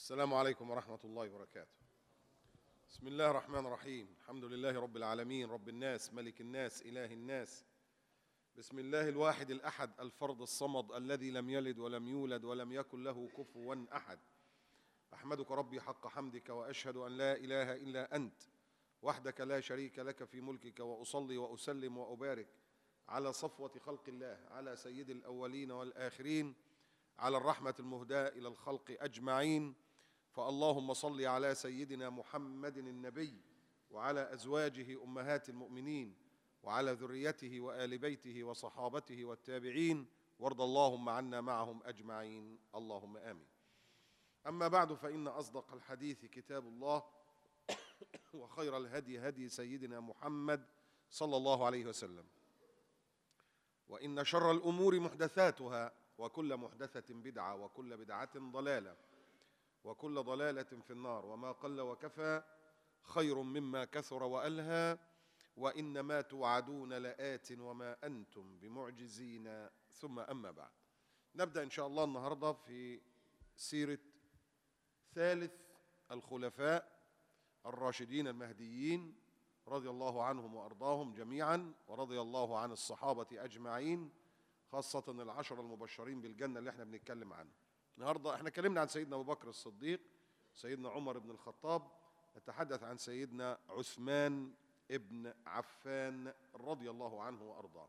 السلام عليكم ورحمة الله وبركاته بسم الله الرحمن الرحيم الحمد لله رب العالمين رب الناس ملك الناس إله الناس بسم الله الواحد الأحد الفرد الصمد الذي لم يلد ولم يولد ولم يكن له كفوا أحد أحمدك ربي حق حمدك وأشهد أن لا إله إلا أنت وحدك لا شريك لك في ملكك وأصلي وأسلم وأبارك على صفوة خلق الله على سيد الأولين والآخرين على الرحمة المهداة إلى الخلق أجمعين فاللهم صل على سيدنا محمد النبي وعلى أزواجه أمهات المؤمنين وعلى ذريته وآل بيته وصحابته والتابعين وارض اللهم عنا معهم أجمعين اللهم آمين أما بعد فإن أصدق الحديث كتاب الله وخير الهدي هدي سيدنا محمد صلى الله عليه وسلم وإن شر الأمور محدثاتها وكل محدثة بدعة وكل بدعة ضلالة وكل ضلالة في النار وما قل وكفى خير مما كثر وألهى وإنما توعدون لآت وما أنتم بمعجزين ثم أما بعد نبدأ إن شاء الله النهاردة في سيرة ثالث الخلفاء الراشدين المهديين رضي الله عنهم وأرضاهم جميعا ورضي الله عن الصحابة أجمعين خاصة العشر المبشرين بالجنة اللي احنا بنتكلم عنه النهاردة احنا اتكلمنا عن سيدنا أبو بكر الصديق سيدنا عمر بن الخطاب نتحدث عن سيدنا عثمان ابن عفان رضي الله عنه وأرضاه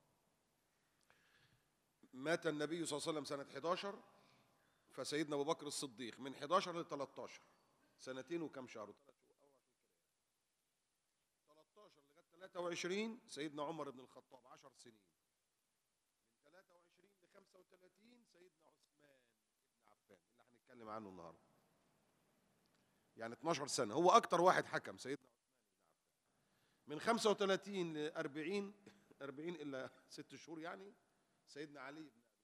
مات النبي صلى الله عليه وسلم سنة 11 فسيدنا أبو بكر الصديق من 11 ل 13 سنتين وكم شهر 13 لغاية 23 سيدنا عمر بن الخطاب 10 سنين من 23 ل 35 سيدنا عثمان بن عفان اللي هنتكلم عنه النهارده يعني 12 سنة هو أكتر واحد حكم سيدنا عثمان بن عفان من 35 ل 40 40 إلا 6 شهور يعني سيدنا علي بن أبي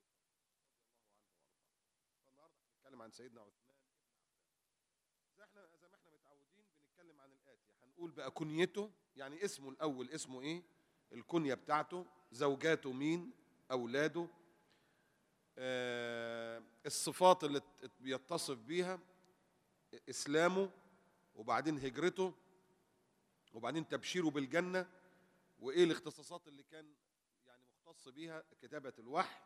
طالب رضي الله عنه وأرضاه فالنهارده هنتكلم عن سيدنا عثمان بن عفان زي احنا زي ما احنا متعودين بنتكلم عن الآتي هنقول بقى كنيته يعني اسمه الأول اسمه إيه الكنية بتاعته زوجاته مين أولاده آه الصفات اللي ت- بيتصف بيها إسلامه وبعدين هجرته وبعدين تبشيره بالجنة وإيه الاختصاصات اللي كان يعني مختص بيها كتابة الوحي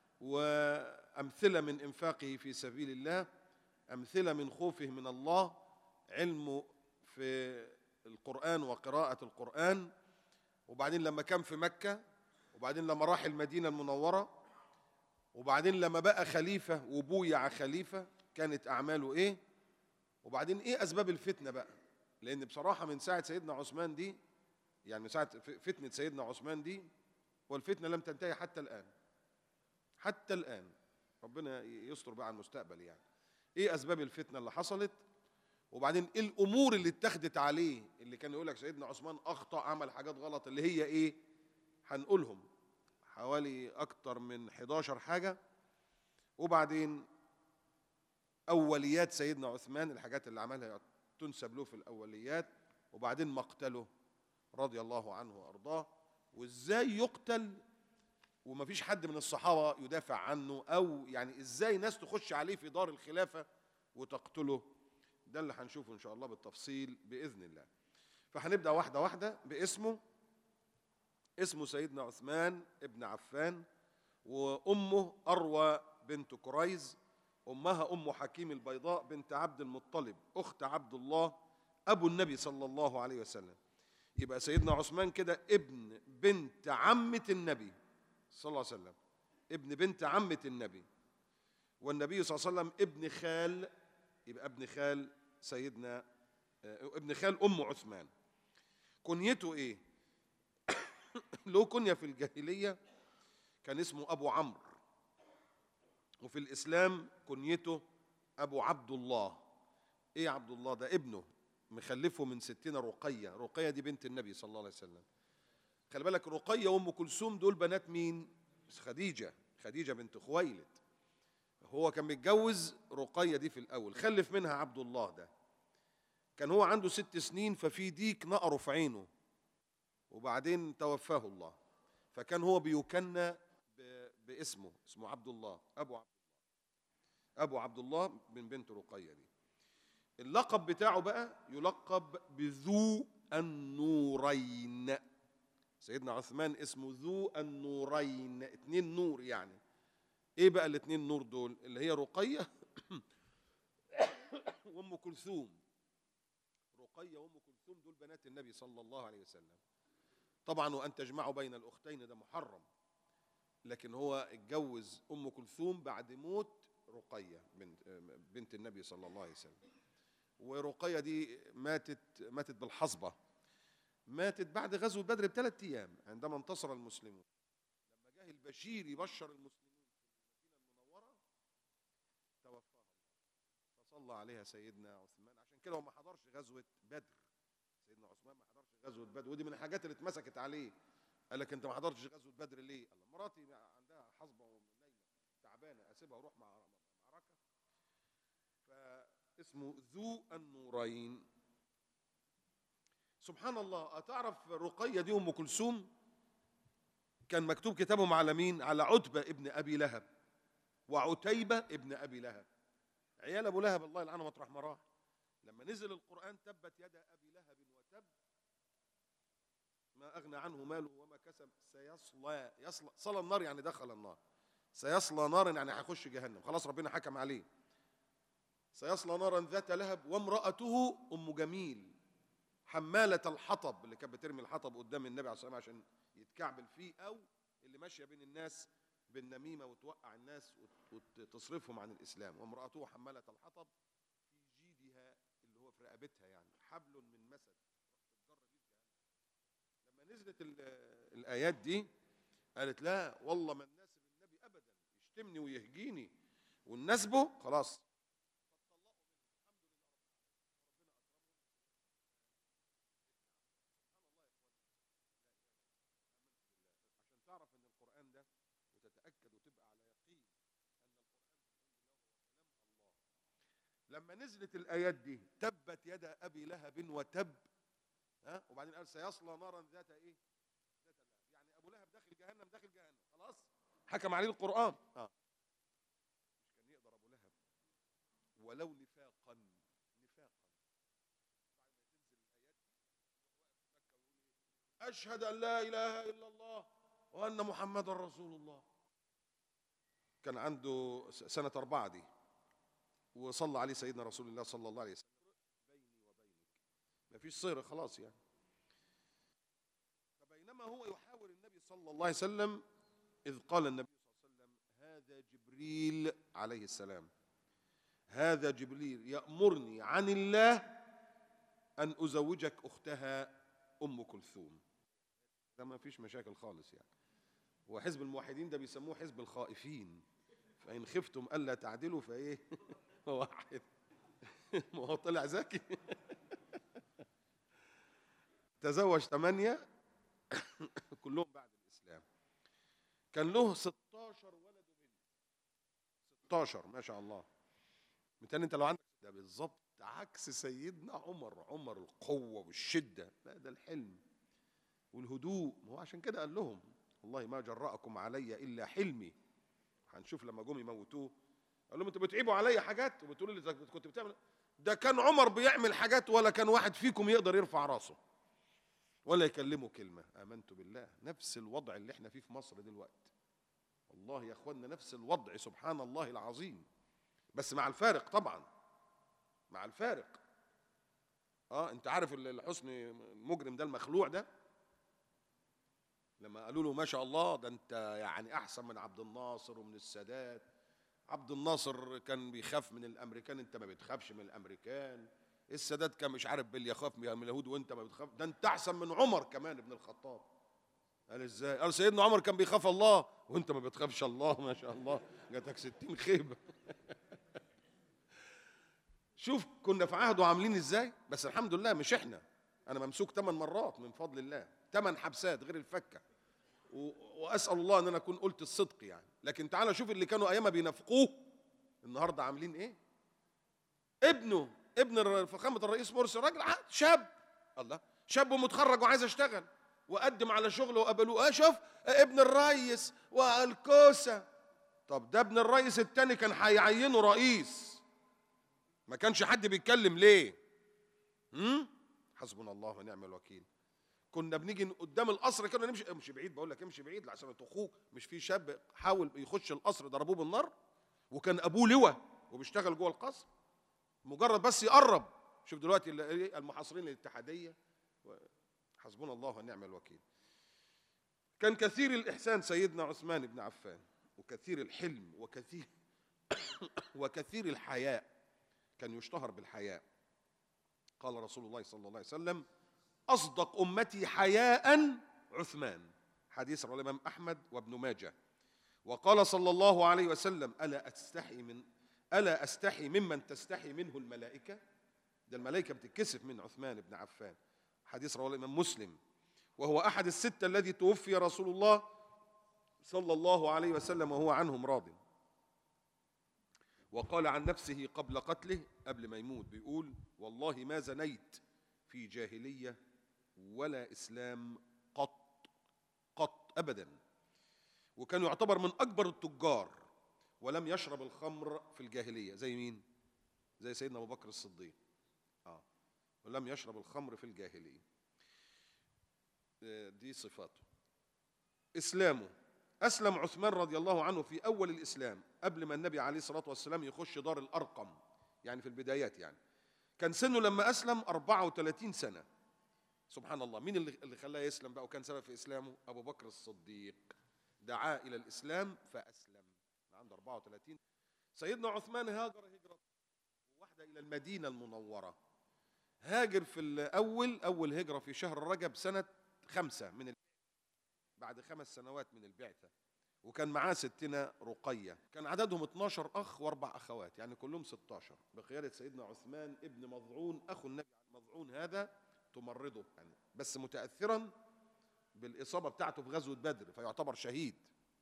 وأمثلة من إنفاقه في سبيل الله أمثلة من خوفه من الله علمه في القرآن وقراءة القرآن وبعدين لما كان في مكة وبعدين لما راح المدينة المنورة وبعدين لما بقى خليفة وبويع خليفة كانت أعماله إيه وبعدين إيه أسباب الفتنة بقى لأن بصراحة من ساعة سيدنا عثمان دي يعني من ساعة ف- فتنة سيدنا عثمان دي والفتنة لم تنتهي حتى الآن حتى الآن ربنا يستر بقى على المستقبل يعني إيه أسباب الفتنة اللي حصلت وبعدين ايه الامور اللي اتخذت عليه اللي كان يقول لك سيدنا عثمان اخطا عمل حاجات غلط اللي هي ايه هنقولهم حوالي اكتر من 11 حاجه وبعدين اوليات سيدنا عثمان الحاجات اللي عملها تنسب له في الاوليات وبعدين مقتله رضي الله عنه وارضاه وازاي يقتل ومفيش حد من الصحابه يدافع عنه او يعني ازاي ناس تخش عليه في دار الخلافه وتقتله ده اللي هنشوفه ان شاء الله بالتفصيل باذن الله فهنبدا واحده واحده باسمه اسمه سيدنا عثمان ابن عفان وامه اروى بنت كريز امها ام حكيم البيضاء بنت عبد المطلب اخت عبد الله ابو النبي صلى الله عليه وسلم يبقى سيدنا عثمان كده ابن بنت عمه النبي صلى الله عليه وسلم ابن بنت عمه النبي والنبي صلى الله عليه وسلم ابن خال يبقى ابن خال سيدنا آه، ابن خال ام عثمان كنيته ايه له كنيه في الجاهليه كان اسمه ابو عمرو وفي الاسلام كنيته ابو عبد الله ايه عبد الله ده ابنه مخلفه من ستنا رقيه رقيه دي بنت النبي صلى الله عليه وسلم خلي بالك رقيه وام كلثوم دول بنات مين خديجه خديجه بنت خويلد هو كان متجوز رقية دي في الأول خلف منها عبد الله ده كان هو عنده ست سنين ففي ديك نقره في عينه وبعدين توفاه الله فكان هو بيكنى ب- باسمه اسمه عبد الله أبو عبد الله أبو عبد الله من بنت رقية دي اللقب بتاعه بقى يلقب بذو النورين سيدنا عثمان اسمه ذو النورين اتنين نور يعني ايه بقى الاتنين نور دول اللي هي رقية وام كلثوم رقية وام كلثوم دول بنات النبي صلى الله عليه وسلم طبعا وان تجمعوا بين الاختين ده محرم لكن هو اتجوز ام كلثوم بعد موت رقية بنت بنت النبي صلى الله عليه وسلم ورقية دي ماتت ماتت بالحصبة ماتت بعد غزوة بدر بثلاث أيام عندما انتصر المسلمون لما جه البشير يبشر المسلمين في المدينة المنورة توفاها الله فصلى عليها سيدنا عثمان عشان كده هو ما حضرش غزوة بدر سيدنا عثمان ما حضرش غزوة بدر ودي من الحاجات اللي اتمسكت عليه قال لك انت ما حضرتش غزوة بدر ليه؟ قال مراتي عندها حصبة ونايمة تعبانة اسيبها واروح مع معركة فاسمه ذو النورين سبحان الله أتعرف رقية دي أم كلثوم كان مكتوب كتابهم على مين على عتبة ابن أبي لهب وعتيبة ابن أبي لهب عيال أبو لهب الله يلعنه مطرح ما راح لما نزل القرآن تبت يدا أبي لهب وتب ما أغنى عنه ماله وما كسب سيصلى يصلى صلى النار يعني دخل النار سيصلى نارا يعني هيخش جهنم خلاص ربنا حكم عليه سيصلى نارا ذات لهب وامرأته أم جميل حمالة الحطب اللي كانت بترمي الحطب قدام النبي عليه الصلاة والسلام عشان يتكعبل فيه أو اللي ماشية بين الناس بالنميمة وتوقع الناس وتصرفهم عن الإسلام وامرأته حمالة الحطب في جيدها اللي هو في رقبتها يعني حبل من مسد لما نزلت الآيات دي قالت لا والله ما الناسب النبي أبدا يشتمني ويهجيني والنسبه خلاص لما نزلت الايات دي تبت يد ابي لهب وتب ها وبعدين قال سيصلى نارا ذات ايه ذات لهب يعني ابو لهب داخل جهنم داخل جهنم خلاص حكم عليه القران اه مش كان يقدر ابو لهب ولو نفاقا نفاقا اشهد ان لا اله الا الله وان محمدا رسول الله كان عنده سنه اربعه دي وصلى عليه سيدنا رسول الله صلى الله عليه وسلم بيني وبينك ما فيش صير خلاص يعني فبينما هو يحاور النبي صلى الله عليه وسلم إذ قال النبي صلى الله عليه وسلم هذا جبريل عليه السلام هذا جبريل يأمرني عن الله أن أزوجك أختها أم كلثوم ده ما فيش مشاكل خالص يعني وحزب الموحدين ده بيسموه حزب الخائفين فإن خفتم ألا تعدلوا فإيه واحد ما هو طلع ذكي تزوج ثمانية كلهم بعد الإسلام كان له 16 ولد وبنت 16 ما شاء الله مثال انت لو عندك ده بالظبط عكس سيدنا عمر عمر القوة والشدة لا ده الحلم والهدوء ما هو عشان كده قال لهم والله ما جرأكم علي إلا حلمي هنشوف لما جم يموتوه قال لهم انتوا بتعيبوا عليا حاجات وبتقولوا لي كنت بتعمل ده كان عمر بيعمل حاجات ولا كان واحد فيكم يقدر يرفع راسه ولا يكلمه كلمة آمنت بالله نفس الوضع اللي احنا فيه في مصر دلوقتي والله يا اخوانا نفس الوضع سبحان الله العظيم بس مع الفارق طبعا مع الفارق اه انت عارف الحسن المجرم ده المخلوع ده لما قالوا له ما شاء الله ده انت يعني احسن من عبد الناصر ومن السادات عبد الناصر كان بيخاف من الامريكان انت ما بتخافش من الامريكان السادات كان مش عارف بل يخاف من اليهود وانت ما بتخاف ده انت احسن من عمر كمان ابن الخطاب قال ازاي قال سيدنا عمر كان بيخاف الله وانت ما بتخافش الله ما شاء الله جاتك ستين خيبه شوف كنا في عهده عاملين ازاي بس الحمد لله مش احنا انا ممسوك ثمان مرات من فضل الله ثمان حبسات غير الفكه واسال الله ان انا اكون قلت الصدق يعني لكن تعالى شوف اللي كانوا ايامها بينافقوه النهارده عاملين ايه ابنه ابن فخامه الرئيس مرسي راجل شاب الله شاب ومتخرج وعايز اشتغل وقدم على شغل وقبلوه اه شوف ابن الريس والكوسه طب ده ابن الرئيس التاني كان هيعينه رئيس ما كانش حد بيتكلم ليه هم؟ حسبنا الله ونعم الوكيل كنا بنيجي قدام القصر كنا نمشي امشي بعيد بقول لك امشي بعيد عشان اخوك مش في شاب حاول يخش القصر ضربوه بالنار وكان ابوه لواء وبيشتغل جوه القصر مجرد بس يقرب شوف دلوقتي ال- إيه المحاصرين الاتحاديه و- حسبنا الله ونعم الوكيل كان كثير الاحسان سيدنا عثمان بن عفان وكثير الحلم وكثير وكثير الحياء كان يشتهر بالحياء قال رسول الله صلى الله عليه وسلم أصدق أمتي حياء عثمان حديث رواه الإمام أحمد وابن ماجه وقال صلى الله عليه وسلم ألا أستحي من ألا أستحي ممن تستحي منه الملائكة ده الملائكة بتتكسف من عثمان بن عفان حديث رواه الإمام مسلم وهو أحد الستة الذي توفي رسول الله صلى الله عليه وسلم وهو عنهم راضٍ وقال عن نفسه قبل قتله قبل ما يموت بيقول والله ما زنيت في جاهلية ولا إسلام قط قط أبدا وكان يعتبر من أكبر التجار ولم يشرب الخمر في الجاهلية زي مين؟ زي سيدنا أبو بكر الصديق آه. ولم يشرب الخمر في الجاهلية آه، دي صفاته إسلامه أسلم عثمان رضي الله عنه في أول الإسلام قبل ما النبي عليه الصلاة والسلام يخش دار الأرقم يعني في البدايات يعني كان سنه لما أسلم 34 سنة سبحان الله مين اللي اللي خلاه يسلم بقى وكان سبب في إسلامه أبو بكر الصديق دعاه إلى الإسلام فأسلم عنده 34 سيدنا عثمان هاجر هجرة واحدة إلى المدينة المنورة هاجر في الأول أول هجرة في شهر رجب سنة خمسة من بعد خمس سنوات من البعثة وكان معاه ستنا رقية كان عددهم 12 أخ وأربع أخوات يعني كلهم 16 بقيادة سيدنا عثمان ابن مضعون أخو النبي مضعون هذا تمرضه يعني بس متأثرا بالإصابة بتاعته في غزوة بدر فيعتبر شهيد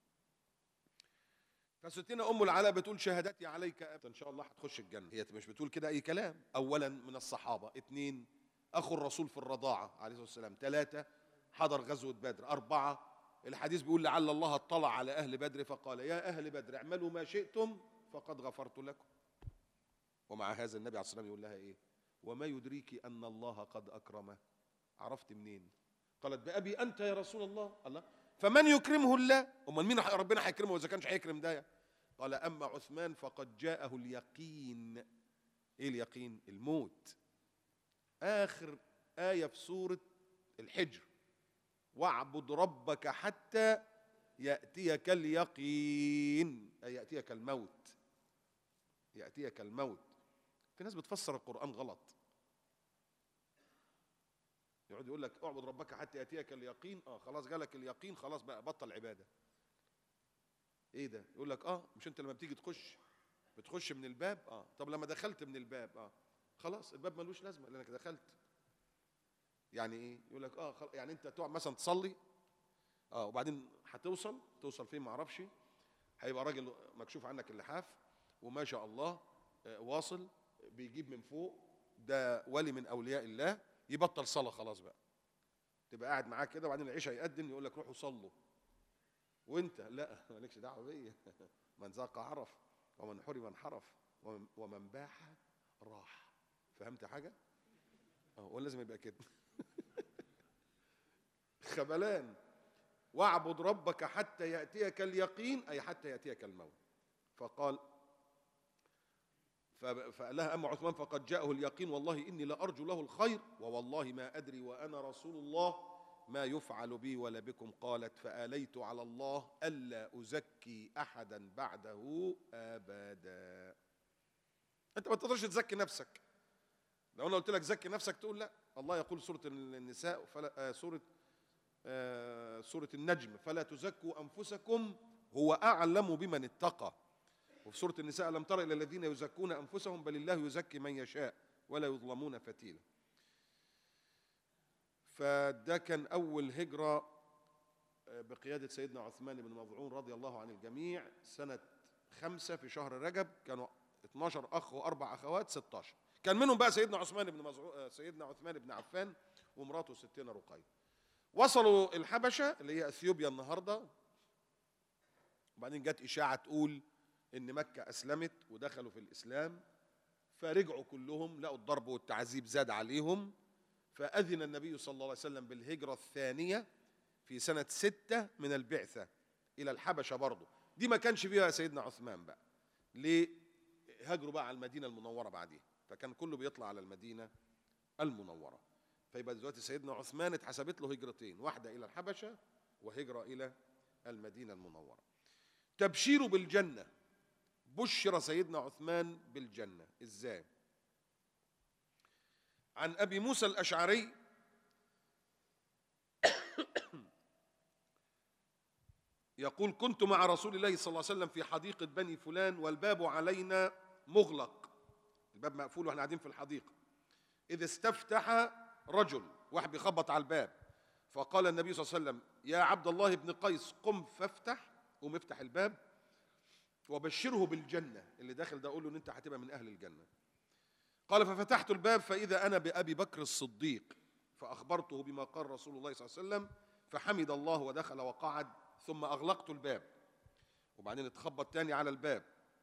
فستنا أم العلاء بتقول شهادتي عليك أبدا إن شاء الله هتخش الجنة هي مش بتقول كده أي كلام أولا من الصحابة اثنين أخو الرسول في الرضاعة عليه الصلاة والسلام ثلاثة حضر غزوة بدر أربعة الحديث بيقول لعل الله اطلع على أهل بدر فقال يا أهل بدر اعملوا ما شئتم فقد غفرت لكم ومع هذا النبي عليه الصلاة والسلام يقول لها إيه وما يدريك أن الله قد أكرمه عرفت منين قالت بأبي أنت يا رسول الله الله فمن يكرمه الله أمال مين ربنا هيكرمه إذا كانش هيكرم ده قال أما عثمان فقد جاءه اليقين إيه اليقين الموت آخر آية في سورة الحجر واعبد ربك حتى يأتيك اليقين أي يأتيك الموت يأتيك الموت في ناس بتفسر القرآن غلط يقعد يقول لك اعبد ربك حتى يأتيك اليقين اه خلاص جالك اليقين خلاص بقى بطل عبادة ايه ده يقول لك اه مش انت لما بتيجي تخش بتخش من الباب اه طب لما دخلت من الباب اه خلاص الباب ملوش لازمه لانك دخلت يعني ايه يقول لك اه خل... يعني انت تقعد مثلا تصلي اه وبعدين هتوصل توصل فين ما اعرفش هيبقى راجل مكشوف عنك اللحاف وما شاء الله آه واصل بيجيب من فوق ده ولي من اولياء الله يبطل صلاه خلاص بقى تبقى قاعد معاه كده وبعدين العشاء يقدم يقول لك روحوا صلوا وانت لا مالكش دعوه بيا من ذاق عرف ومن حرم انحرف ومن, ومن باح راح فهمت حاجه؟ اه هو لازم يبقى كده خبلان واعبد ربك حتى يأتيك اليقين أي حتى يأتيك الموت فقال فقال لها أما عثمان فقد جاءه اليقين والله إني لأرجو له الخير ووالله ما أدري وأنا رسول الله ما يفعل بي ولا بكم قالت فآليت على الله ألا أزكي أحدا بعده أبدا أنت ما تقدرش تزكي نفسك لو أنا قلت لك زكي نفسك تقول لا الله يقول سورة النساء فلا آه سورة آه سورة النجم فلا تزكوا أنفسكم هو أعلم بمن اتقى وفي سورة النساء لم تر إلى الذين يزكون أنفسهم بل الله يزكي من يشاء ولا يظلمون فتيلا فده كان أول هجرة بقيادة سيدنا عثمان بن مظعون رضي الله عن الجميع سنة خمسة في شهر رجب كانوا 12 أخ وأربع أخوات 16 كان منهم بقى سيدنا عثمان بن مزعو... سيدنا عثمان بن عفان ومراته ستنا رقية وصلوا الحبشة اللي هي اثيوبيا النهارده وبعدين جت إشاعة تقول إن مكة أسلمت ودخلوا في الإسلام فرجعوا كلهم لقوا الضرب والتعذيب زاد عليهم فأذن النبي صلى الله عليه وسلم بالهجرة الثانية في سنة ستة من البعثة إلى الحبشة برضه دي ما كانش فيها سيدنا عثمان بقى ليه هاجروا بقى على المدينة المنورة بعديها فكان كله بيطلع على المدينة المنورة فيبقى دلوقتي سيدنا عثمان اتحسبت له هجرتين واحدة إلى الحبشة وهجرة إلى المدينة المنورة تبشيره بالجنة بشر سيدنا عثمان بالجنة ازاي عن ابي موسى الاشعري يقول كنت مع رسول الله صلى الله عليه وسلم في حديقة بني فلان والباب علينا مغلق الباب مقفول واحنا قاعدين في الحديقة إذ استفتح رجل واحد بيخبط على الباب فقال النبي صلى الله عليه وسلم يا عبد الله بن قيس قم فافتح قم افتح الباب وبشره بالجنة اللي داخل ده أقول له إن أنت هتبقى من أهل الجنة قال ففتحت الباب فإذا أنا بأبي بكر الصديق فأخبرته بما قال رسول الله صلى الله عليه وسلم فحمد الله ودخل وقعد ثم أغلقت الباب وبعدين اتخبط تاني على الباب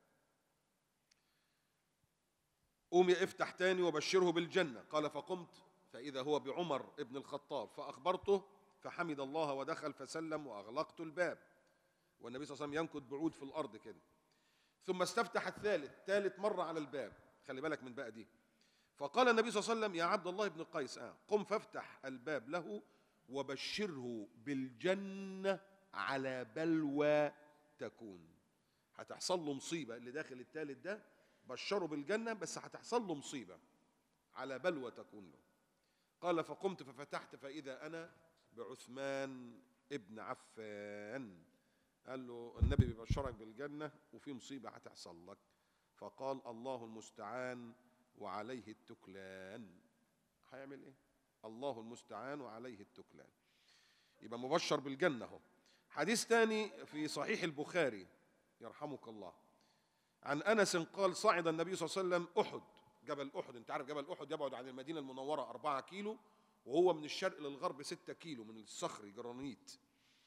قوم افتح تاني وبشره بالجنة قال فقمت فإذا هو بعمر ابن الخطاب فأخبرته فحمد الله ودخل فسلم وأغلقت الباب والنبي صلى الله عليه وسلم ينكت بعود في الأرض كده ثم استفتح الثالث ثالث مرة على الباب خلي بالك من بقى دي فقال النبي صلى الله عليه وسلم يا عبد الله بن قيس آه قم فافتح الباب له وبشره بالجنة على بلوى تكون هتحصل له مصيبة اللي داخل الثالث ده بشره بالجنة بس هتحصل له مصيبة على بلوى تكون له قال فقمت ففتحت فإذا أنا بعثمان ابن عفان قال له النبي بيبشرك بالجنة وفي مصيبة هتحصل لك فقال الله المستعان وعليه التكلان هيعمل ايه الله المستعان وعليه التكلان يبقى مبشر بالجنة اهو حديث ثاني في صحيح البخاري يرحمك الله عن انس قال صعد النبي صلى الله عليه وسلم احد جبل احد انت عارف جبل احد يبعد عن المدينه المنوره أربعة كيلو وهو من الشرق للغرب ستة كيلو من الصخر جرانيت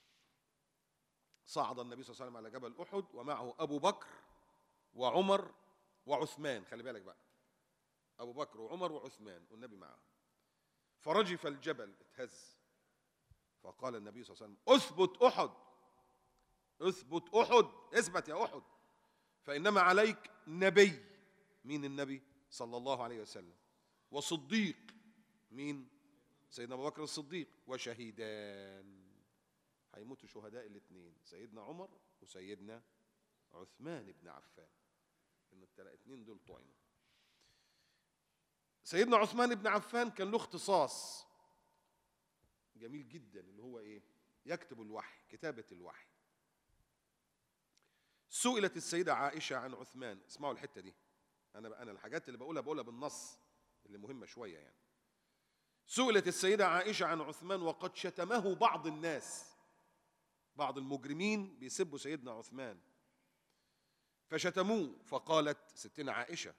صعد النبي صلى الله عليه وسلم على جبل احد ومعه ابو بكر وعمر وعثمان خلي بالك بقى ابو بكر وعمر وعثمان والنبي معه فرجف الجبل اتهز فقال النبي صلى الله عليه وسلم اثبت احد اثبت احد اثبت يا احد فانما عليك نبي مين النبي صلى الله عليه وسلم وصديق مين سيدنا ابو بكر الصديق وشهيدان هيموتوا شهداء الاثنين سيدنا عمر وسيدنا عثمان بن عفان ان الاثنين دول طعنوا سيدنا عثمان بن عفان كان له اختصاص جميل جدا اللي هو ايه يكتب الوحي كتابة الوحي سئلت السيدة عائشة عن عثمان اسمعوا الحتة دي انا انا الحاجات اللي بقولها بقولها بالنص اللي مهمة شوية يعني سئلت السيدة عائشة عن عثمان وقد شتمه بعض الناس بعض المجرمين بيسبوا سيدنا عثمان فشتموه فقالت ستنا عائشة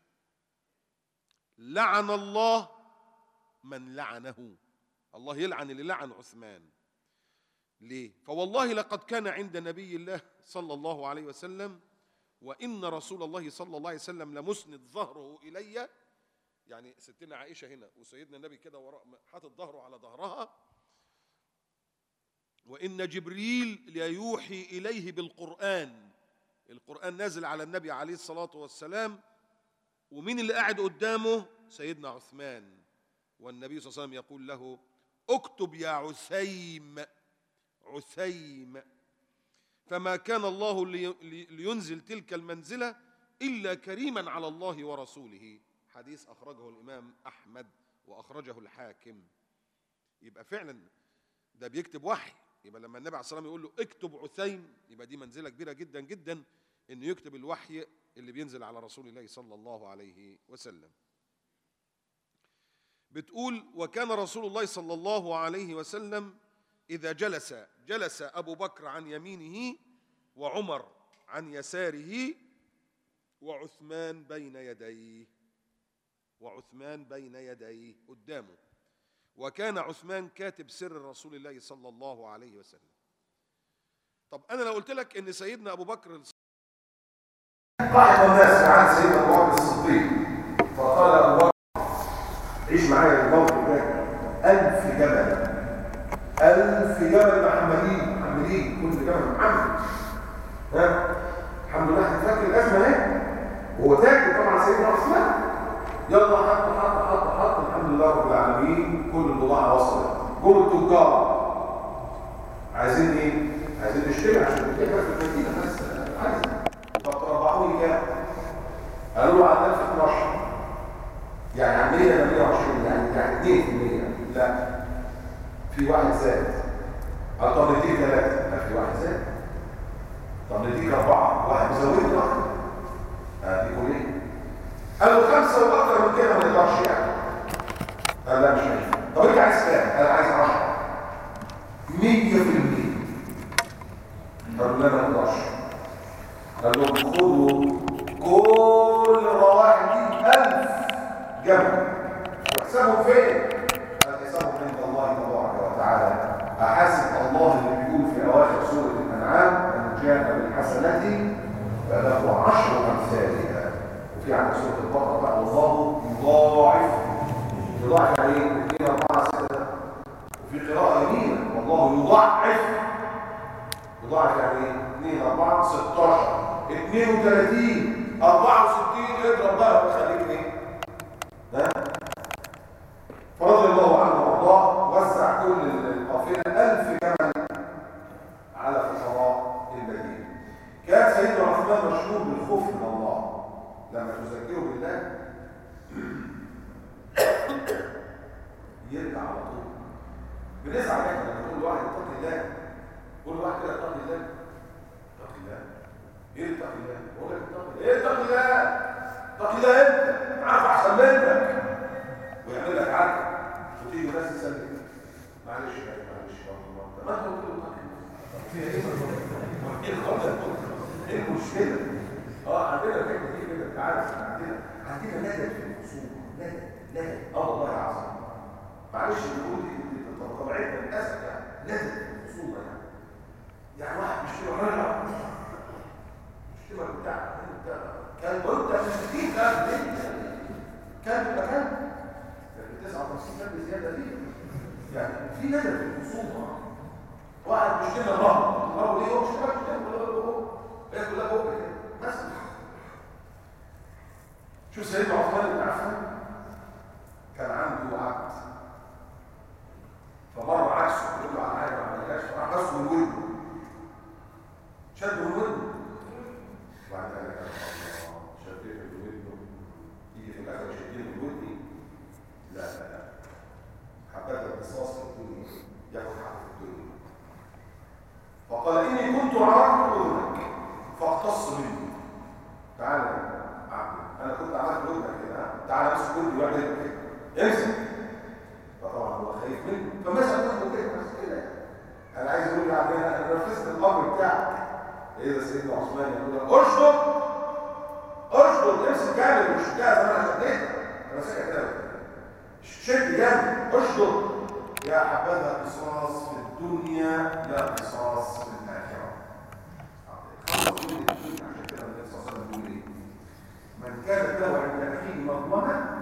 لعن الله من لعنه الله يلعن اللي لعن عثمان ليه فوالله لقد كان عند نبي الله صلى الله عليه وسلم وإن رسول الله صلى الله عليه وسلم لمسند ظهره إلي يعني ستنا عائشة هنا وسيدنا النبي كده وراء حاطط ظهره على ظهرها وإن جبريل ليوحي إليه بالقرآن القرآن نازل على النبي عليه الصلاة والسلام ومين اللي قاعد قدامه سيدنا عثمان والنبي صلى الله عليه وسلم يقول له اكتب يا عثيم عثيم فما كان الله لينزل تلك المنزلة إلا كريما على الله ورسوله حديث أخرجه الإمام أحمد وأخرجه الحاكم يبقى فعلا ده بيكتب وحي يبقى لما النبي عليه الصلاة والسلام يقول له اكتب عثيم يبقى دي منزلة كبيرة جدا جدا إنه يكتب الوحي اللي بينزل على رسول الله صلى الله عليه وسلم بتقول وكان رسول الله صلى الله عليه وسلم إذا جلس جلس أبو بكر عن يمينه وعمر عن يساره وعثمان بين يديه وعثمان بين يديه قدامه وكان عثمان كاتب سر رسول الله صلى الله عليه وسلم طب أنا لو قلت لك إن سيدنا أبو بكر قعد الناس عن سيدنا ابو بكر الصديق معايا الموقف ده ألف جبل ألف جبل محملين محملين كل جبل محمل ها الحمد لله احنا فاكر الأزمة اهي هو تاجر طبعا سيدنا عثمان يلا حط حط حط حط الحمد لله رب العالمين كل البضاعة وصلت جم التجار عايزين ايه؟ عايزين نشتري عشان نبيع في المدينة بس عايز طب تربحوا لي كام؟ قالوا له على 1012 يعني عملية 120 يعني يعني 2% لا في واحد زاد قال طب نديك ثلاثة لا في واحد زاد طب نديك أربعة واحد مزود واحد هديكوا ليه؟ قالوا خمسة وأكثر من كده ما نقدرش يعني قال لا مش هينفع طب أنت عايز كام؟ أنا عايز 10 100% قالوا لا ما نقدرش قال لهم خدوا كل الرواحل دي 1000 جمل واحسبهم فين؟ قال حسابهم عند الله تبارك وتعالى أحسب الله اللي بيقول في أواخر سورة الأنعام من جاء بالحسنة فله عشر أمثالها وفي عند سورة البقرة بقى والله يضاعف يضاعف يعني ايه؟ 2 4 6 وفي قراءة يمينة والله يضاعف يضاعف يعني ايه؟ 2 4 16 32 64 اضرب بقى وخليك ايه؟ ها؟ فرضي الله عنه وارضاه وسع كل القافله ألف جمل على فقراء المدينه كان سيدنا عثمان مشهور بالخوف من الله لما تذكره بالله يرجع على طول بنزعل احنا لما تقول لواحد اتق الله قول لواحد كده اتق الله اتق الله ايه اتق الله بقول لك اتق الله ايه اتق الله اتق الله انت عارف احسن منك ويعمل لك عركه وتيجي ناس تسلم معلش يا معلش برضه ما انت قلت له اتق الله في ايه ايه الغلط ايه المشكله اه عندنا الحته دي كده انت عارف عندنا عندنا ندم في الخصومه ندم ندم اه والله العظيم معلش بنقول دي طبيعتنا للاسف يعني ندم في الخصومه يعني يعني واحد بيشتري راجع بيشتري بتاع انت كان وانت مسكين كان كان تبقى كان لكن 59 كان بزياده دي يعني في ندم في الخصومه واحد بيشتري الرهن الرهن ليه هو مش عارف هي كلها بقى كده بس شوف سيدنا عثمان بن عفان كان عنده عبد فمر عكسه يقول له على حاجه ما عملهاش فراح بس من ودنه شده من ودنه وبعد ذلك الله شديت من ودنه يجي في الاخر شديت من ودني لا لا لا حبات القصاص في الدنيا ياخد حقه في الدنيا فقال اني كنت عرفت اذنك فاقتص مني تعالى يا عبد انا كنت عملت ودنك كده تعالى امسك ودني واعمل كده امسك فطبعا هو خايف منه فمسك ودنه كده بس كده انا عايز اقول لعبد انا نفذت الامر بتاعك ايه ده سيدنا عثمان يقول لك اشطب اشطب امسك جامد مش بتاع زي ما انا شديتك انا ساكت كده شد جامد اشطب يا حبذا قصاص في الدنيا لا قصاص في الاخره من كانت له عند اخيه مظلمه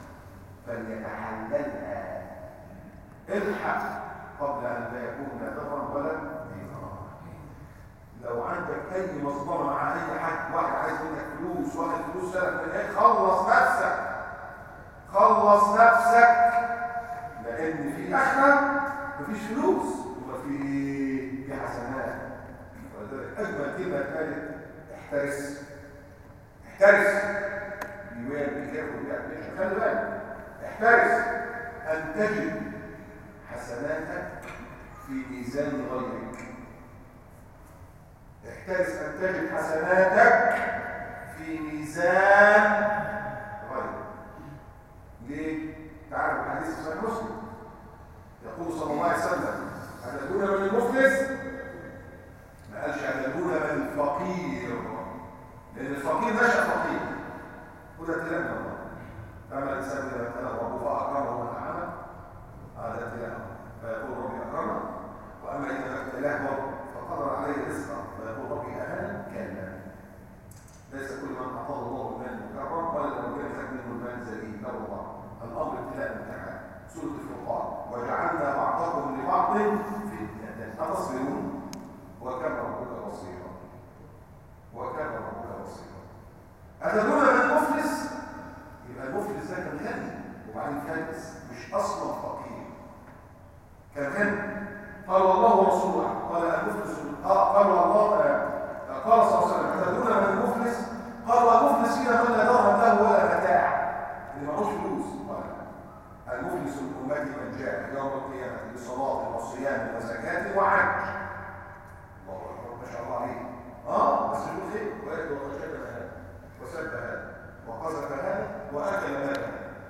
فليتحللها الحق قبل ان لا يكون ذرا ولا دينارا لو عندك اي مظلمه مع اي حد واحد عايز منك فلوس واحد فلوس سلك من هيك خلص نفسك خلص نفسك لان في اخره مفيش فلوس وفي في حسنات ولذلك اجمل كلمه قالت احترس احترس بيوان بكتاب وبيعمل خلي بالك احترس ان تجد حسناتك في ميزان غيرك احترس ان تجد حسناتك في ميزان غيرك ليه؟ تعرف الحديث صحيح مسلم يقول صلى الله عليه وسلم أتدون من المفلس ما قالش أتدون من الفقير لأن الفقير نشأ فقير وده ابتلاء من الله فما الإنسان إذا ابتلاه ربه فأكرمه ونعمه هذا ابتلاء فيقول ربي أكرمه وأما إذا ابتلاه ربه فقدر عليه رزقه فيقول ربي أهانه كلا ليس كل من أعطاه الله المال مكرم ولا لو كان خد منه المال زليل لا والله الامر ابتلاء امتحان سوره الفرقان وجعلنا بعضكم لبعض فتنه اتصبرون وكان ربك بصيرا وكان ربك بصيرا اتدرون من المفلس يبقى المفلس ده كان غني وبعدين فلس مش اصلا فقير كان غني قال الله ورسوله قال المفلس قال الله قال صلى الله عليه وسلم اتدرون من المفلس قال المفلس فينا من لا درهم له ولا متاع اللي معهوش فلوس قال المفلس من امتي من جاء يوم القيامه بصلاه وصيام وزكاه وحج الله اكبر ما شاء الله عليه اه بس يقول خير ويأتي وقد شتم هذا وسب هذا وقذف هذا واكل هذا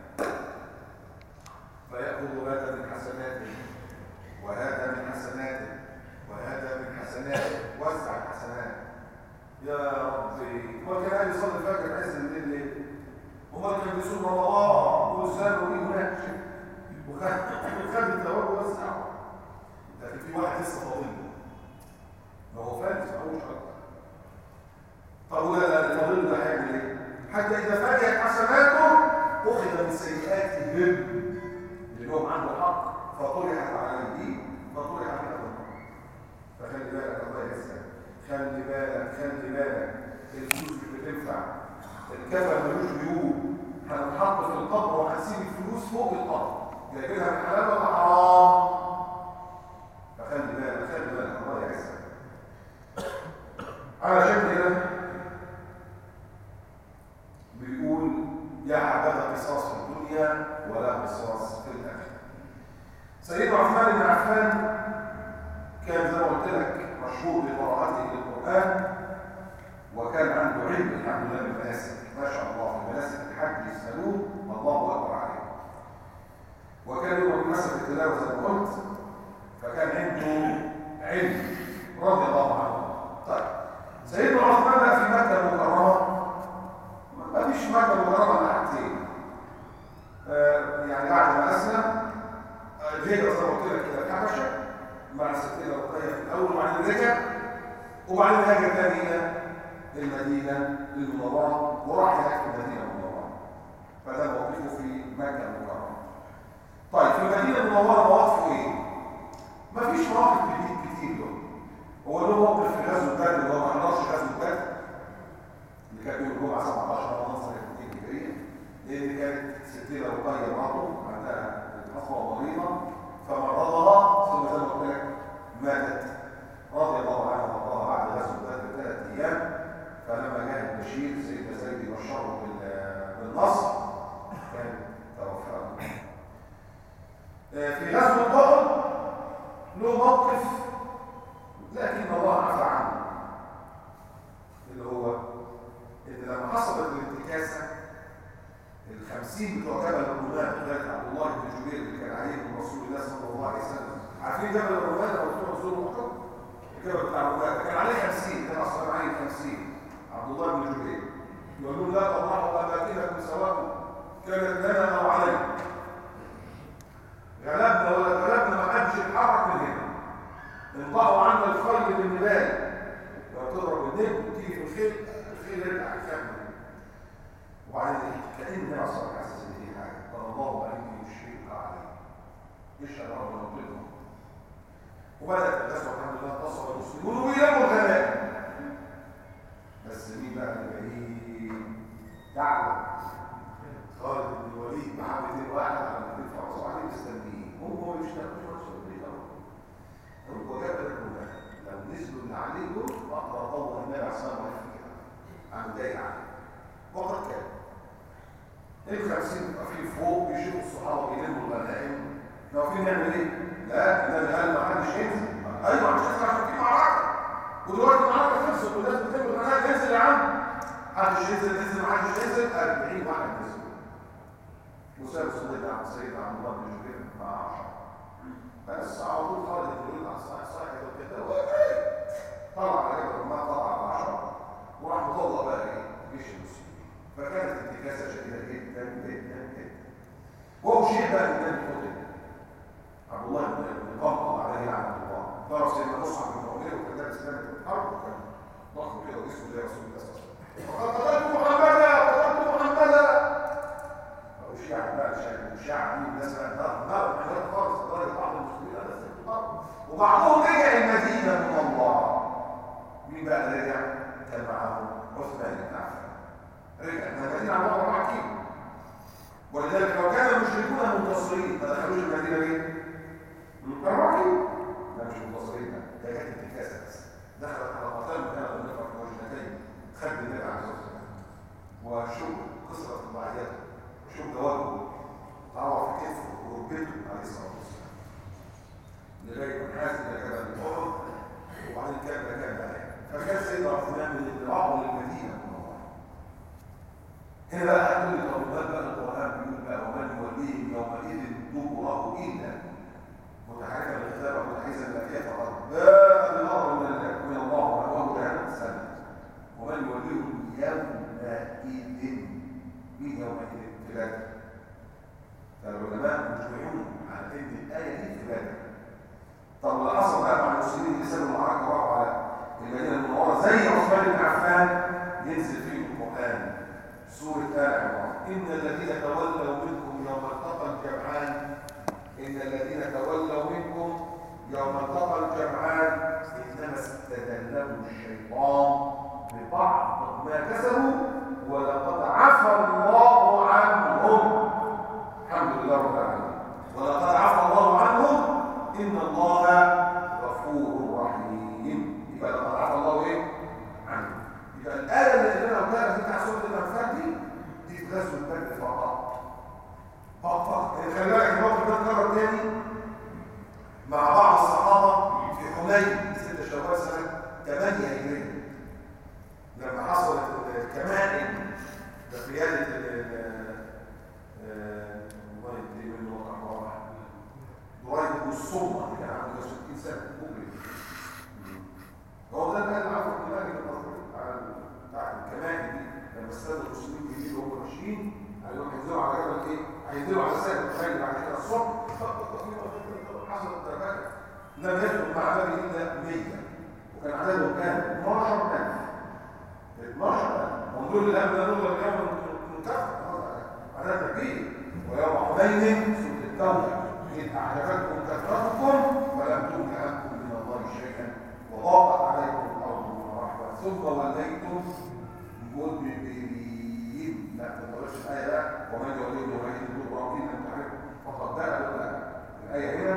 فيأخذ هذا من حسناته وهذا من حسناته وهذا من حسناته وسع الحسنات يا ربي هو كان قاعد يصلي الفجر عز الليل ليه؟ هو كان بيصوم رمضان وسام وليه هناك وخد الثواب ووسعه لكن في واحد لسه فاضل ما هو فارس ما هوش اكتر طب ولا لا الفاضل ده هيعمل ايه؟ حتى اذا فاجأت حسناته اخذ من سيئاتهم اللي هو عنده حق فطرحت عليه فطرح عليه فخلي بالك الله يسلمك خلي بالك خلي بالك الفلوس مش بتنفع الكفن ملوش جيوب هنتحط في القبر وهنسيب الفلوس فوق القبر جايبينها من حلال ولا حرام فخلي بالك خلي بالك الله يعزك علشان كده بيقول يا حبذا قصاص في الدنيا ولا قصاص في الاخره سيدنا عثمان بن عفان كان زي ما قلت لك مشهور بقراءته للقرآن وكان عنده علم الحمد لله بالمناسك ما شاء الله في مناسك الحج يسألوه الله أكبر عليه وكان يوم مناسبة التلاوة زي ما قلت فكان عنده علم رضي الله عنه طيب سيدنا عثمان بقى في مكة المكرمة ما فيش مكة المكرمة إلا حاجتين آه يعني بعد ما أسلم الهجرة زي ما قلت لك إلى الحبشة مع ستين رقية في الأول وبعدين رجع وبعدين هاجر تاني إلى المدينة المنورة وراح هناك في المدينة المنورة فده موقفه في مكة المكرمة طيب في المدينة المنورة مواقفه إيه؟ مفيش مواقف جديد كتير له هو له موقف في غزوة بدر اللي هو ما حضرش غزوة بدر اللي كانت يوم الجمعة 17 رمضان سنة 2 هجرية لأن كانت ستين رقية مراته عندها أخوة مريضة فمرضها ثم زي ما قلت لك ماتت رضي الله عنها وارضاها بعد غزوه بدر بثلاث ايام فلما جاء البشير سيدنا زيد يبشره بالنصر كان توفاه في غزوه احد له موقف لكن الله عفى عنه اللي هو ان لما حصلت الانتكاسه الخمسين بتوع جبل الرماة بتاعت عبد الله بن جبير اللي كان عليهم رسول الله صلى الله عليه وسلم عارفين جبل الرماة لما بتوع زوروا احد الجبل بتاع الرماة كان عليه 50 كان اصلا عليه 50 عبد الله بن جبير يقول لهم لا تضحوا اماكنكم سواء كانت لنا او علينا غلبنا ولا غلبنا ما حدش يتحرك من هنا انطقوا عنا الخيل بالنبال لو تضرب النجم تيجي في الخيل الخيل يرجع يكمل وبعدين كأن النبي صلى الله عليه وسلم دي حاجة قال الله عليك يشرك عليه يشهد ربنا وطلبه وبدأت الغزوة الحمد لله انتصر المسلمون ويلموا الغنائم بس مين بقى اللي بعيد تعلم خالد بن الوليد معاه 200 واحد على 200 فرس وعليه مستنيين هم هو مش تاخدش رسول الله هو جاب لكم لو نزلوا اللي عليه دول اقدر اطول النبي عليه الصلاه والسلام كده عم دايق عليه وقد كان الخمسين يبقى فيه فوق بيشوفوا الصحابه بيلموا الغنائم لو في نعمل ايه؟ لا النبي قال ما حدش ينزل ايوه مش هينزل عشان في معركه ودلوقتي المعركه خلصت والناس بتلم الغنائم انزل يا عم محدش ينزل نزل محدش ينزل 40 واحد نزلوا وساب صديق عن سيدنا عبد الله بن جبير مع 10 بس على طول خالد بن الوليد على صاحب صاحب كده طلع على جبل ما طلع على 10 وراح مطلع بقى ايه؟ جيش المسلمين فكانت انتكاسه شديده جدا جدا جدا وهو شيء بقى من النبي عبد الله بن قمطل عليه لعنه الله ضرب سيدنا مصعب بن عمير وكان لابس كامل الحرب وكان ضخم كده وجسمه زي رسول الله صلى الله عليه وسلم وقد قتلت محمدا قتلت محمدا فهو شيء بقى الشعب دي والناس بقى نار نار حاجات خالص لدرجه بعض المسلمين قال لازم الارض وبعضهم رجع المدينه من الله مين بقى اللي رجع؟ كان معه عثمان بن عفان رجع المدينه على بعد 4 كيلو ولذلك لو كان المشركون منتصرين ما دخلوش المدينه ليه؟ 4 كيلو لا مش منتصرين ده كانت انتكاسه بس دخلت على قتال كان ضمن وجنتين خد النبي عليه الصلاه والسلام وشوف قصه طبيعياته وشوف جوابه طلع في كتفه وركبته عليه الصلاه والسلام لغايه ما حاسس ان كان احد وبعدين كان كان بقى فكان سيدنا عثمان من انطلاقه للمدينه المنوره هنا بقى هتقول لي طب بقى القران بيقول بقى ومن يوليهم يومئذ دبره الا متحركا بالكتاب ومتحيزا بالكيف فقد باء بالامر من الله من الله وهو جهنم السنه ومن يوليهم يومئذ مين يومئذ ثلاثه فالعلماء مجمعون على ان الايه دي ثلاثه طب اللي حصل بقى مع المسلمين اللي سابوا المعركه وراحوا على المدينه المنوره زي عثمان بن عفان ينزل فيه القران سوره ال عمران ان الذين تولوا منكم يوم التقى الجمعان إن الذين تولوا منكم يوم التقى الجمعان إنما استدلهم الشيطان ببعض ما كسبوا ولقد عفى الله عنهم الحمد لله رب العالمين ولقد عفى الله عنهم إن الله غفور رحيم يبقى لقد عفى الله إيه؟ عنهم يبقى الآية اللي لنا وكانت بتاع سورة الأنفال دي دي في غزوة بدر فقط فقط خلي بالك الموقف ده اتكرر تاني مع بعض الصحابه في حنين 6 شوال سنه 8 هجريه لما حصلت الكمائن بقياده الله يدري من وقع واحد دريد بن الصمه اللي كان عنده 60 سنه مجرم هو ده اللي كان عارف الدماغ على بتاع الكمائن دي لما استنوا المسلمين يجيبوا وهم ماشيين قالوا هينزلوا على جبل ايه؟ هينزلوا على سهل تخيل بعد كده الصبح حصلت درجات لم يدخل مع بني الا 100 وكان عددهم كان 12000 12000 هم دول اللي قبل نقول اليوم منتخب عدد كبير ويوم حنين سوره التوبه إذ أعجبتكم كثرتكم فلم تغن عنكم من الله شيئا وضاقت عليكم الأرض بما رحبت ثم وليتم مدبرين لا ما تقولش الآية لا ومن يوليهم يومئذ دبره إن لم تعرفوا فقد باء ولا الآية هنا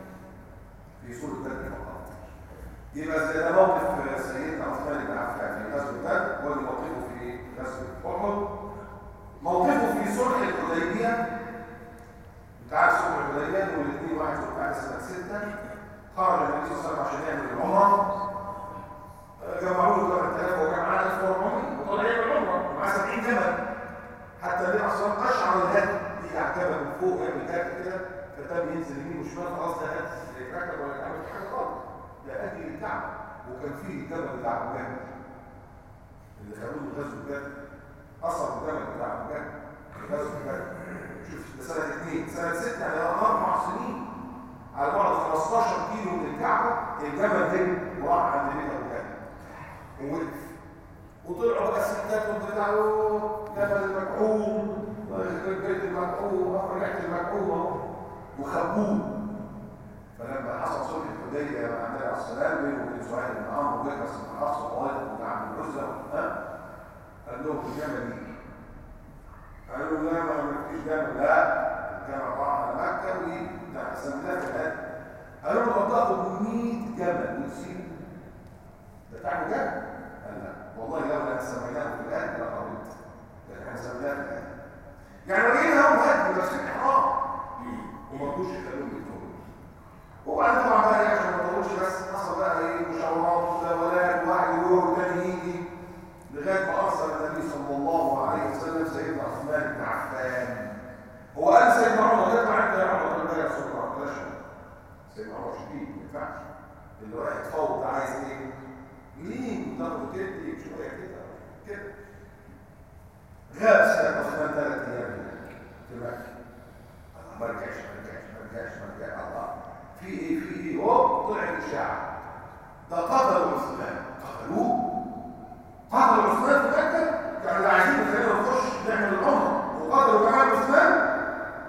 في سورة بدر فقط يبقى زي ده موقف سيدنا عثمان بن عفان في غزوة بدر وادي موقفه في غزوة أحد موقفه في صلح الحديبية انت عارف صلح الحديبية دول الاثنين واحد وبتاع سنة ستة خرج النبي صلى الله عليه وسلم عشان يعمل العمرة جمعوا له 3000 وجمعنا 1400 وطالعين العمرة ومعاه 70 جمل حتى النبي اصلا اشعر الهدي يجي على الجبل من فوق يعمل هدي كده فتم ينزل يمين وشمال خلاص ده هدي يتركب ولا يتعمل حاجه خالص ده هدي للكعبه وكان فيه الجبل بتاع ابو جهل اللي خدوه من غزوه بدر اصلا الجبل بتاع ابو جهل في غزوه بدر شوف ده سنه اثنين سنه سته يعني اربع سنين على بعد 15 كيلو من الكعبه الجبل ده وقع عند بيت ابو جهل ووقف وطلعوا بقى الستات بتاعه جبل المكعوم بيت المكعوم رجعت المكعوم اهو وخبوه فلما حصل صلح الحديبيه مع النبي عليه السلام بينه وبين سهيل بن عمرو وبكر بن حفص وطالب بن عبد العزى ها قال لهم الجمل يجي قالوا لا ما فيش جمل لا الجمل راح على مكه ويجي ده سميناه في الهدي قالوا له طب تاخد 100 جمل وتسيبه ده تعمل جمل قال لا والله لو كان سميناه في الهدي لقبلت لكن احنا سميناه في الهدي يعني راجعين هم هدي بس احرام وما رضوش يخلوهم يدخلوا وبعدين طبعا بقى ايه عشان ما تطولش بس حصل بقى ايه مشاورات ومداولات وواحد يروح والتاني يجي لغايه ما ارسل النبي صلى الله عليه وسلم سيدنا عثمان بن عفان هو قال سيدنا عمر يطلع انت يا عمر قال لا يا رسول الله بلاش سيدنا عمر شديد ما ينفعش اللي رايح يتفاوض عايز ايه؟ ليه تاخد تدي شويه كده كده غاب سيدنا عثمان ثلاث ايام في مكه ما رجعش ما رجعش ما رجعش ما رجعش الله في ايه في ايه هوب طلع الشعب ده قتلوا عثمان قتلوه قتلوا عثمان في مكه يعني اللي عايزين نخلينا نخش نعمل العمره وقتلوا كمان عثمان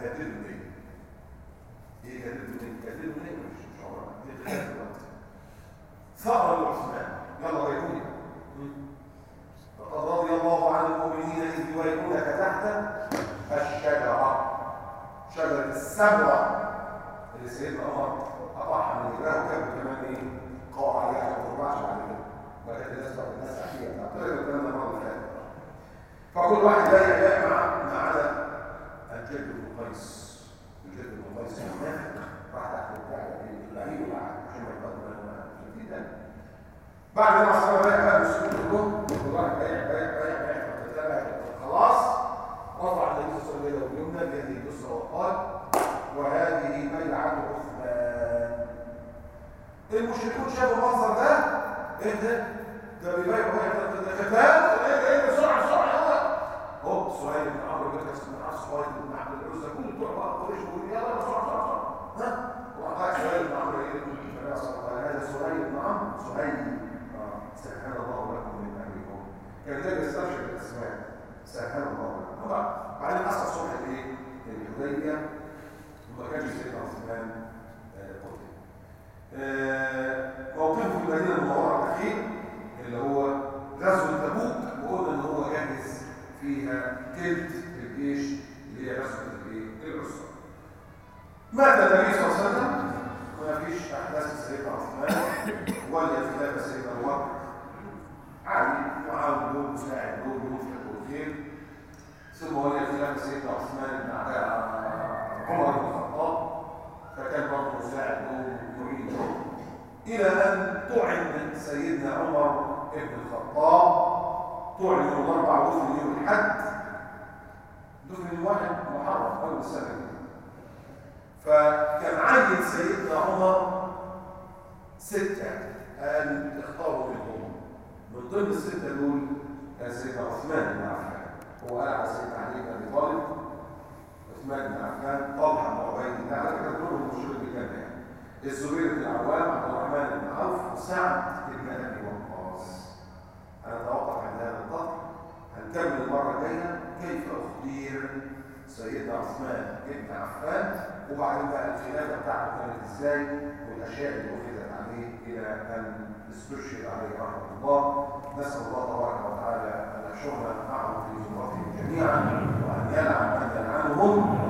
جددوا النية ايه جددوا النية؟ جددوا النية مش مش عمرها دي خلاف دلوقتي ثأر لعثمان يلا ريحوني لقد رضي الله عن المؤمنين إذ يبايعونك تحت الشجرة شجرة السبرة اللي سيدنا عمر قطعها من رجلها وكان كمان ايه قوى عليها ما تربعش بعد كده وكانت الناس بقى الناس عشيه بتاعت الكلام ده المره اللي فاتت فكل واحد بايع بايع مع ما عدا الجد بن قيس الجد بن قيس المنافق راح تحت بتاع اللعيب عشان ما يبقى جديدا بعد ما صار بايع بقى المسلمين كلهم كل واحد بايع بايع بايع بايع فتتابع خلاص رفع النبي صلى الله عليه وسلم اليمنى بيده اليسرى وقال وهذه بيعة عثمان المشركون شافوا المنظر ده ايه ده؟ ده بيبيعوا بيع ده ختان ايه ايه بسرعه بسرعه يلا هو سهيل بن عمرو بن كاس بن عاص سهيل بن عبد العزى كل بتوع بقى قريش بيقولوا يلا بسرعه بسرعه بسرعه ها وقال سهيل بن عمرو ايه النبي صلى الله عليه وسلم هذا سهيل بن عمرو سهيل اه سبحان الله لكم من امركم كان ده بيستبشر بالاسماء سبحان الله لكم بعدين حصل صلح الايه؟ الحديبيه وما كانش سيدنا عثمان قتل موقفه في المدينه المنوره الاخير اللي هو غزوه تبوك وقلنا ان هو جهز فيها تلت الجيش اللي هي غزوه الايه؟ الاسره. مات النبي صلى الله عليه وسلم ما فيش احداث سيدنا عثمان ولا خلافه سيدنا ابو بكر علي معاهم دول مساعد دول ينفق الخير ثم ولي خلافه سيدنا عثمان بن عمر بن الخطاب فكان برضه مساعد له يعين الى ان طعن سيدنا عمر بن الخطاب طعن يوم الاربع ودفن يوم الحد دفن الواحد محرم اول السنه فكان عين سيدنا عمر سته قال اختاروا منهم من ضمن السته دول كان سيدنا عثمان بن عفان هو قال على سيدنا علي بن ابي طالب عثمان بن عفان طلحه بن عبيد الله على فكره كلهم مشهورين بالجنه يعني الزبير بن العوام عبد الرحمن بن عوف وسعد بن ابي وقاص هنتوقف عند هذا القدر هنكمل المره الجايه كيف اختير سيدنا عثمان بن عفان وبعدين بقى الخلافه بتاعته كانت ازاي والاشياء اللي اخذت عليه الى ان استشهد عليه رحمه الله نسال الله تبارك وتعالى ان يحشرنا معه في زمرته جميعا وان يلعن من يلعنهم